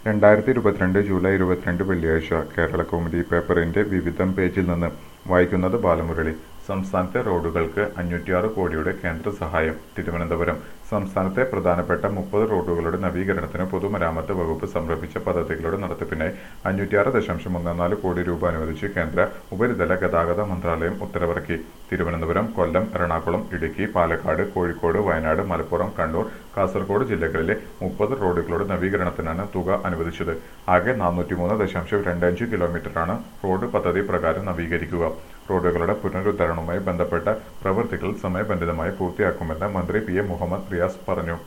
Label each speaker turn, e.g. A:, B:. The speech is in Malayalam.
A: രണ്ടായിരത്തി ഇരുപത്തിരണ്ട് ജൂലൈ ഇരുപത്തിരണ്ട് വെള്ളിയാഴ്ച കേരള കൗമുദി പേപ്പറിന്റെ വിവിധം പേജിൽ നിന്ന് വായിക്കുന്നത് ബാലമുരളി സംസ്ഥാനത്തെ റോഡുകൾക്ക് അഞ്ഞൂറ്റിയാറ് കോടിയുടെ കേന്ദ്ര സഹായം തിരുവനന്തപുരം സംസ്ഥാനത്തെ പ്രധാനപ്പെട്ട മുപ്പത് റോഡുകളുടെ നവീകരണത്തിന് പൊതുമരാമത്ത് വകുപ്പ് സമർപ്പിച്ച പദ്ധതികളുടെ നടത്തിപ്പിനായി അഞ്ഞൂറ്റിയാറ് ദശാംശം ഒന്ന് നാല് കോടി രൂപ അനുവദിച്ച് കേന്ദ്ര ഉപരിതല ഗതാഗത മന്ത്രാലയം ഉത്തരവിറക്കി തിരുവനന്തപുരം കൊല്ലം എറണാകുളം ഇടുക്കി പാലക്കാട് കോഴിക്കോട് വയനാട് മലപ്പുറം കണ്ണൂർ കാസർഗോഡ് ജില്ലകളിലെ മുപ്പത് റോഡുകളുടെ നവീകരണത്തിനാണ് തുക അനുവദിച്ചത് ആകെ നാനൂറ്റിമൂന്ന് ദശാംശം രണ്ടഞ്ച് കിലോമീറ്ററാണ് റോഡ് പദ്ധതി പ്രകാരം നവീകരിക്കുക റോഡുകളുടെ പുനരുദ്ധരണവുമായി ബന്ധപ്പെട്ട പ്രവൃത്തികൾ സമയബന്ധിതമായി പൂർത്തിയാക്കുമെന്ന് മന്ത്രി പി എ മുഹമ്മദ് റിയാസ് പറഞ്ഞു